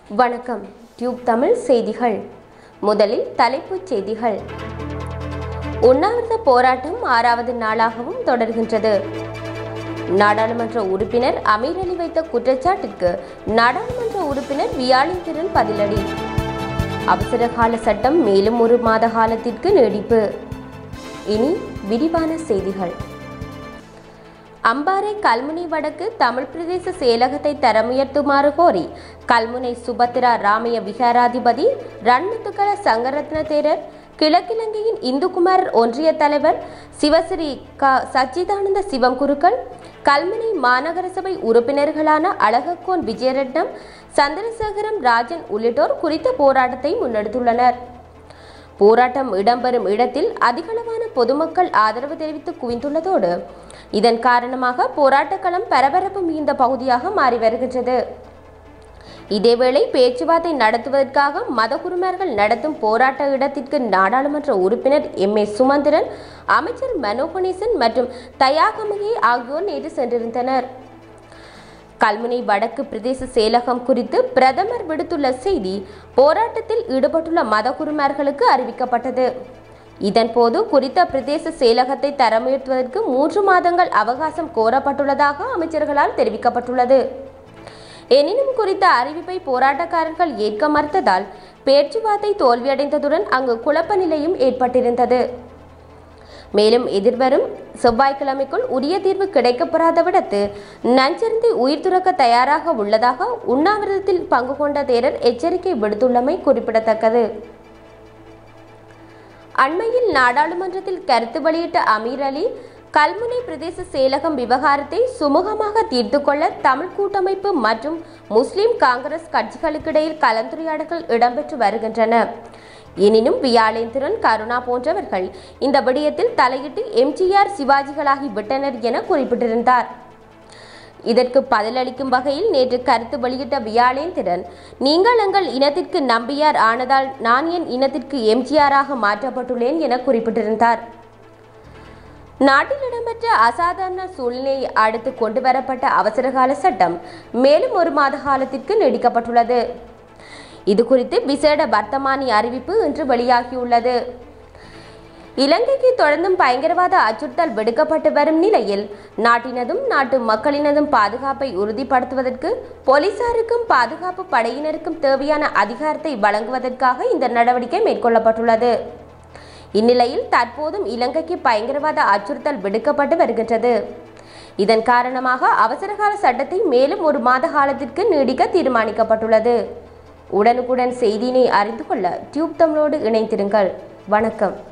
வணக்கம் டியூப் தமிழ் செய்திகள் முதலில் தலைப்புச் செய்திகள் உண்ணாவிரத போராட்டம் ஆறாவது நாளாகவும் தொடர்கின்றது நாடாளுமன்ற உறுப்பினர் அமீர் அலி வைத்த குற்றச்சாட்டிற்கு நாடாளுமன்ற உறுப்பினர் வியாழேந்திரன் பதிலடி அவசர கால சட்டம் மேலும் ஒரு மாத காலத்திற்கு நீடிப்பு இனி விரிவான செய்திகள் அம்பாறை கல்முனை வடக்கு தமிழ் பிரதேச செயலகத்தை தரமுயர்த்துமாறு கோரி கல்முனை சுபத்திரா ராமைய விகாராதிபதி ரன்முத்துக்கல சங்கரத்ன தேரர் கிழக்கிழங்கையின் இந்துகுமாரர் ஒன்றிய தலைவர் சிவஸ்ரீ க சச்சிதானந்த சிவம் குருக்கள் கல்முனை மாநகர சபை உறுப்பினர்களான அழகக்கோன் விஜயரட்னம் சந்திரசேகரம் ராஜன் உள்ளிட்டோர் குறித்த போராட்டத்தை முன்னெடுத்துள்ளனர் போராட்டம் இடம்பெறும் இடத்தில் அதிகளவான பொதுமக்கள் ஆதரவு தெரிவித்து குவிந்துள்ளதோடு இதன் காரணமாக போராட்டக் களம் பரபரப்பு மிகுந்த பகுதியாக மாறி வருகின்றது இதேவேளை பேச்சுவார்த்தை நடத்துவதற்காக மதகுருமார்கள் நடத்தும் போராட்ட இடத்திற்கு நாடாளுமன்ற உறுப்பினர் எம் ஏ சுமந்திரன் அமைச்சர் மனோ கணேசன் மற்றும் தயாகமகே ஆகியோர் நேற்று சென்றிருந்தனர் கல்முனை வடக்கு பிரதேச செயலகம் குறித்து பிரதமர் விடுத்துள்ள செய்தி போராட்டத்தில் ஈடுபட்டுள்ள மதகுருமார்களுக்கு அறிவிக்கப்பட்டது இதன்போது குறித்த பிரதேச செயலகத்தை தரமுயர்த்துவதற்கு மூன்று மாதங்கள் அவகாசம் கோரப்பட்டுள்ளதாக அமைச்சர்களால் தெரிவிக்கப்பட்டுள்ளது எனினும் குறித்த அறிவிப்பை போராட்டக்காரர்கள் ஏற்க மறுத்ததால் பேச்சுவார்த்தை தோல்வியடைந்ததுடன் அங்கு குழப்ப நிலையும் ஏற்பட்டிருந்தது மேலும் எதிர்வரும் செவ்வாய்க்கிழமைக்குள் உரிய தீர்வு கிடைக்கப்பெறாத விடத்து நஞ்சருந்தி உயிர் துறக்க தயாராக உள்ளதாக உண்ணாவிரதத்தில் பங்கு கொண்ட தேரர் எச்சரிக்கை விடுத்துள்ளமை குறிப்பிடத்தக்கது அண்மையில் நாடாளுமன்றத்தில் கருத்து வெளியிட்ட அமீர் அலி கல்முனை பிரதேச செயலகம் விவகாரத்தை சுமூகமாக தீர்த்து கொள்ள தமிழ் கூட்டமைப்பு மற்றும் முஸ்லிம் காங்கிரஸ் கட்சிகளுக்கிடையில் கலந்துரையாடல்கள் இடம்பெற்று வருகின்றன எனினும் வியாழேந்திரன் கருணா போன்றவர்கள் இந்த விடயத்தில் தலையிட்டு எம்ஜிஆர் சிவாஜிகளாகி விட்டனர் என குறிப்பிட்டிருந்தார் இதற்கு பதிலளிக்கும் வகையில் நேற்று கருத்து வெளியிட்ட வியாழேந்திரன் நீங்கள் எங்கள் இனத்திற்கு நம்பியார் ஆனதால் நான் என் இனத்திற்கு எம்ஜிஆராக மாற்றப்பட்டுள்ளேன் என குறிப்பிட்டிருந்தார் நாட்டில் இடம்பெற்ற அசாதாரண சூழ்நிலையை அடுத்து கொண்டு வரப்பட்ட அவசரகால சட்டம் மேலும் ஒரு மாத காலத்திற்கு நீடிக்கப்பட்டுள்ளது இது குறித்து விசேட வர்த்தமானி அறிவிப்பு இன்று வெளியாகியுள்ளது இலங்கைக்கு தொடர்ந்தும் பயங்கரவாத அச்சுறுத்தல் விடுக்கப்பட்டு வரும் நிலையில் நாட்டினதும் நாட்டு மக்களினதும் பாதுகாப்பை உறுதிப்படுத்துவதற்கு போலீசாருக்கும் பாதுகாப்பு படையினருக்கும் தேவையான அதிகாரத்தை வழங்குவதற்காக இந்த நடவடிக்கை மேற்கொள்ளப்பட்டுள்ளது இந்நிலையில் தற்போதும் இலங்கைக்கு பயங்கரவாத அச்சுறுத்தல் விடுக்கப்பட்டு வருகின்றது இதன் காரணமாக அவசரகால சட்டத்தை மேலும் ஒரு மாத காலத்திற்கு நீடிக்க தீர்மானிக்கப்பட்டுள்ளது உடனுக்குடன் செய்தியினை அறிந்து கொள்ள டியூப் தமிழோடு இணைந்திருங்கள் வணக்கம்